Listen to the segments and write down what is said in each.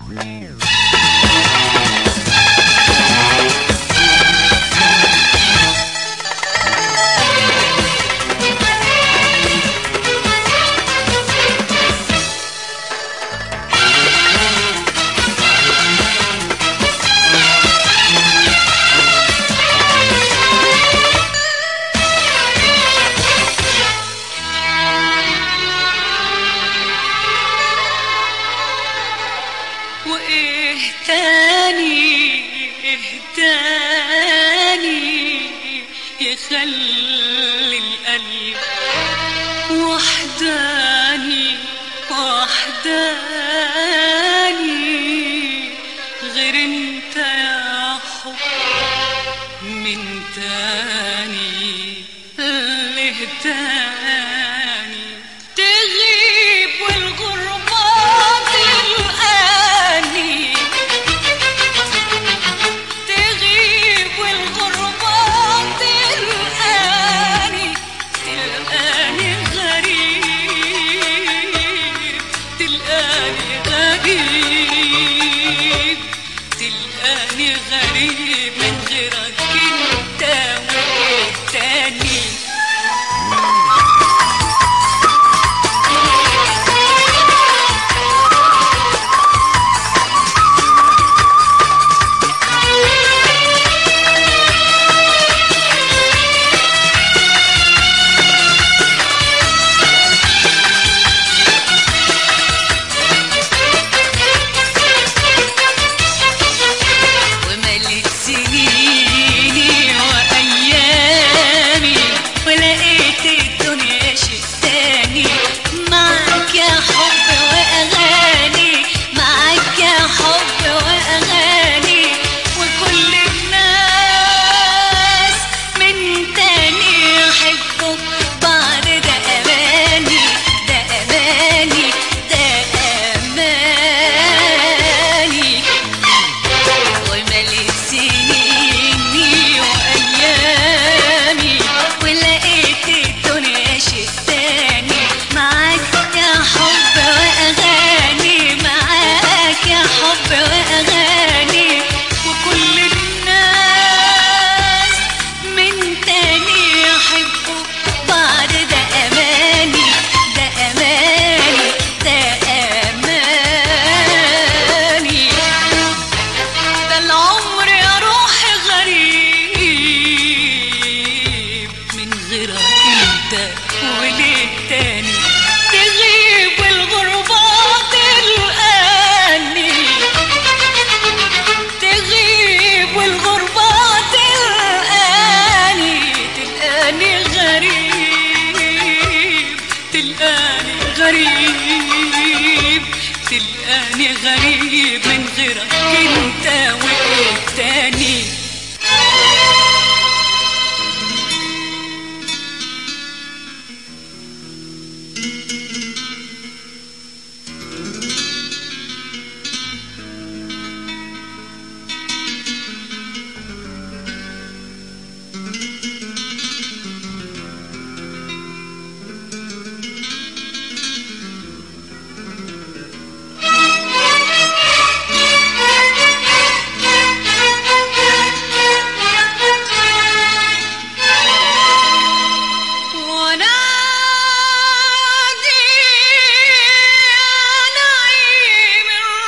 وايه تاني ايه تاني يخلي القلب وحداني وحداني غير انت يا حب من تاني ليه تاني تغيب والغربة تلقاني تغيب والغربة تلقاني تلقاني غريب تلقاني غريب تلقاني غريب من غيرك انت والتاني وملت سنيني وأيامي ولقيت الدنيا شيء تاني معك يا حب وأغاني معك يا حب وأغاني وكل الناس من تاني يحبك بعد ده أماني ده أماني ده أماني ومليت سنيني وأيامي ولقيت الدنيا شيء تاني معاك يا حب وأغاني معاك يا حب وأغاني وكل الناس من تاني يحبوا بعد ده أماني ده أماني ده أماني ده العمر يا روحي غريب من غيرك انت وليه تاني تغيب والغربة تلقاني تغيب والغربة تلقاني تلقاني غريب تلقاني غريب تلقاني غريب من غيرك انت والتاني ونادي يا نعيم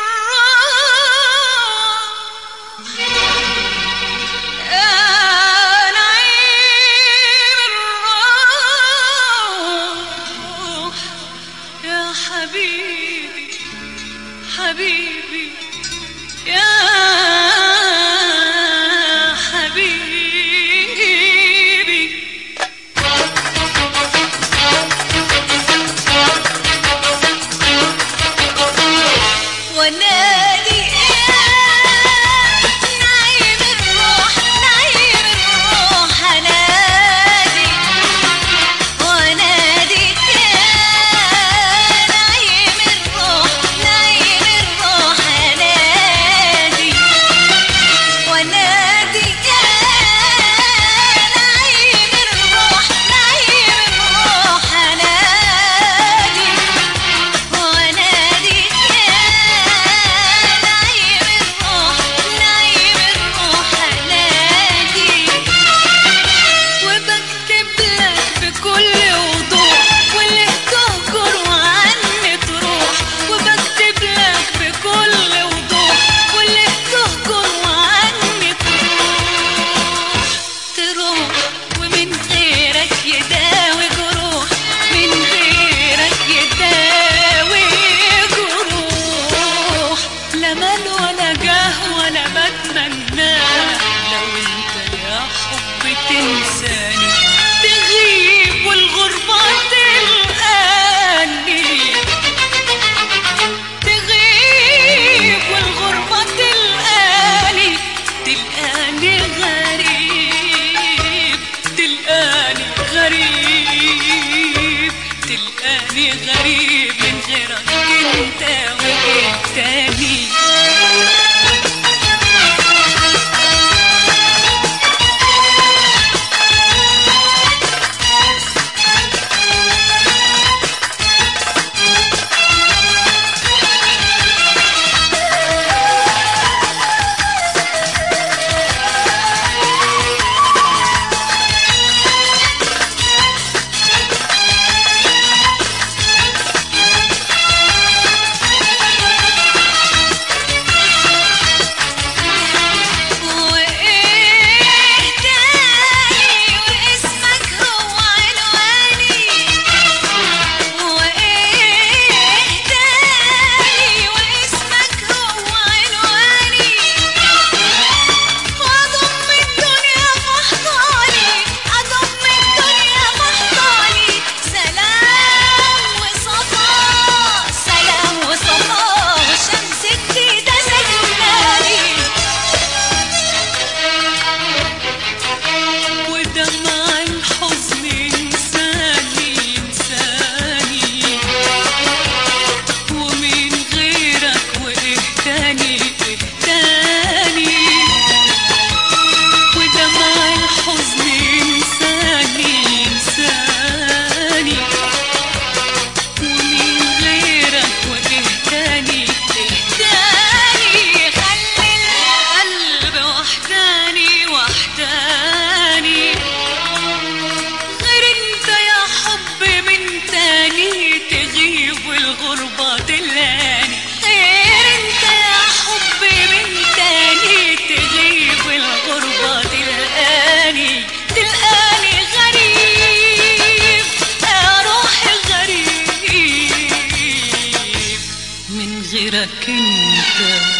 الراح يا نعيم الراح يا حبيبي حبيبي يا حبيبي ونادي يا نعيم الروح نعيم الروح نادي ونادي يا نعيم الروح نعيم الروح نادي امل ولا جاه ولا بتمناه لو انت يا حب تنساني تغيب والغربة تلقاني تغيب والغربة تلقاني تلقاني غريب تلقاني غريب تلقاني غريب من غيرك انت وانت تاني وايه تاني واسمك هو عنواني وايه تاني واسمك هو عنواني واضم الدنيا فحطاني اضم الدنيا فحطاني سلام وصفا سلام وصفا والشمس جديدة سجناني ودمع الحزن انساني انساني ومن غيرك واهتاني اهتاني ودمع الحزن انساني انساني ومن غيرك واهتاني اهتاني خلي القلب وحداني وحداني غير انت يا حب من تاني تغيب والغربة تلاني غير انت يا حب من تاني تغيب والغربة تلقاني تلقاني غريب يا روحي غريب من غيرك انت